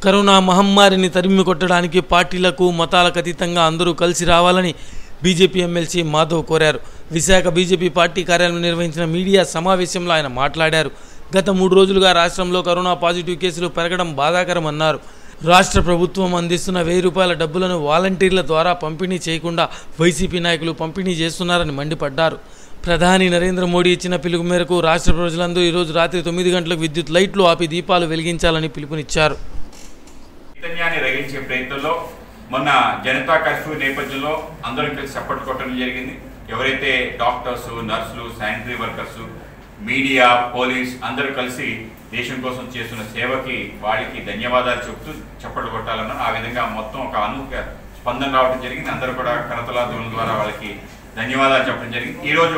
corona మహమ్మారిని తరిమి కొట్టడానికి పార్టీలకు మతాలకు అతీతంగా అందరూ కలిసి రావాలని బీజేపీ ఎమ్మెల్సీ మాధవ్ కోరారు విశాఖ బీజేపీ పార్టీ కార్యాలయం నిర్వహించిన మీడియా సమావేశంలో ఆయన మాట్లాడారు గత మూడు రోజులుగా రాష్ట్రంలో కరోనా పాజిటివ్ కేసులు పెరగడం బాధాకరమన్నారు రాష్ట్ర ప్రభుత్వం అందిస్తున్న వెయ్యి రూపాయల డబ్బులను వాలంటీర్ల ద్వారా పంపిణీ చేయకుండా వైసీపీ నాయకులు పంపిణీ చేస్తున్నారని మండిపడ్డారు ప్రధాని నరేంద్ర మోడీ ఇచ్చిన పిలుపు మేరకు రాష్ట్ర ప్రజలందరూ ఈరోజు రాత్రి తొమ్మిది గంటలకు విద్యుత్ లైట్లు ఆపి దీపాలు వెలిగించాలని పిలుపునిచ్చారు చైతన్యాన్ని రగిలించే ప్రయత్నంలో మొన్న జనతా కర్ఫ్యూ నేపథ్యంలో అందరూ కలిసి సపోర్ట్ కొట్టడం జరిగింది ఎవరైతే డాక్టర్స్ నర్సులు శానిటరీ వర్కర్స్ మీడియా పోలీస్ అందరూ కలిసి దేశం కోసం చేస్తున్న సేవకి వాళ్ళకి ధన్యవాదాలు చెప్తూ చప్పట్లు కొట్టాలన్నారు ఆ విధంగా మొత్తం ఒక అనూహ్య స్పందన రావడం జరిగింది అందరూ కూడా కరతలా ధ్వనుల ద్వారా వాళ్ళకి ధన్యవాదాలు చెప్పడం జరిగింది ఈరోజు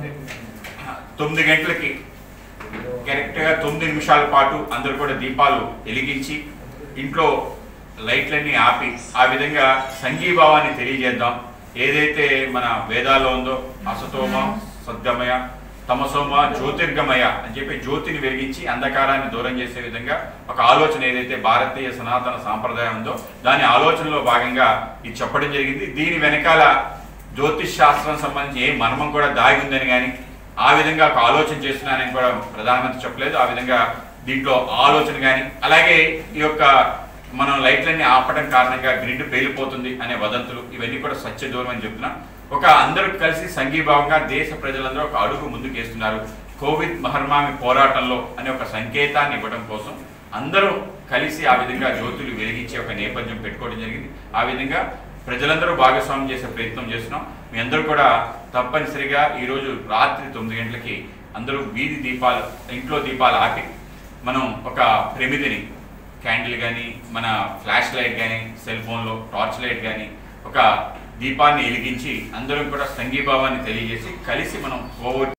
తొమ్మిది గంటలకి కరెక్ట్గా తొమ్మిది నిమిషాల పాటు అందరూ కూడా దీపాలు వెలిగించి ఇంట్లో లైట్లన్నీ ఆపి ఆ విధంగా సంఘీభావాన్ని తెలియజేద్దాం ఏదైతే మన వేదాల్లో ఉందో అసతోమ సద్గమయ తమసోమ జ్యోతిర్గమయ అని చెప్పి జ్యోతిని వెలిగించి అంధకారాన్ని దూరం చేసే విధంగా ఒక ఆలోచన ఏదైతే భారతీయ సనాతన సాంప్రదాయం ఉందో దాని ఆలోచనలో భాగంగా ఇది చెప్పడం జరిగింది దీని వెనకాల జ్యోతిష్ శాస్త్రం సంబంధించి ఏ మర్మం కూడా దాగి ఉందని కానీ ఆ విధంగా ఒక ఆలోచన చేస్తున్నానని కూడా ప్రధానమంత్రి చెప్పలేదు ఆ విధంగా దీంట్లో ఆలోచన కానీ అలాగే ఈ యొక్క మనం లైట్లన్నీ ఆపడం కారణంగా గ్రిడ్ పేలిపోతుంది అనే వదంతులు ఇవన్నీ కూడా సత్య దూరం అని చెప్తున్నాం ఒక అందరూ కలిసి సంఘీభావంగా దేశ ప్రజలందరూ ఒక అడుగు ముందుకు వేస్తున్నారు కోవిడ్ మహమ్మారి పోరాటంలో అనే ఒక సంకేతాన్ని ఇవ్వడం కోసం అందరూ కలిసి ఆ విధంగా జ్యోతులు వెలిగించే ఒక నేపథ్యం పెట్టుకోవడం జరిగింది ఆ విధంగా ప్రజలందరూ భాగస్వామ్యం చేసే ప్రయత్నం చేస్తున్నాం మీ అందరూ కూడా తప్పనిసరిగా ఈరోజు రాత్రి తొమ్మిది గంటలకి అందరూ వీధి దీపాలు ఇంట్లో దీపాలు ఆపి మనం ఒక ప్రమిదిని క్యాండిల్ కానీ మన ఫ్లాష్ లైట్ కానీ సెల్ ఫోన్లో టార్చ్ లైట్ కానీ ఒక దీపాన్ని వెలిగించి అందరం కూడా సంఘీభావాన్ని తెలియజేసి కలిసి మనం కోవిడ్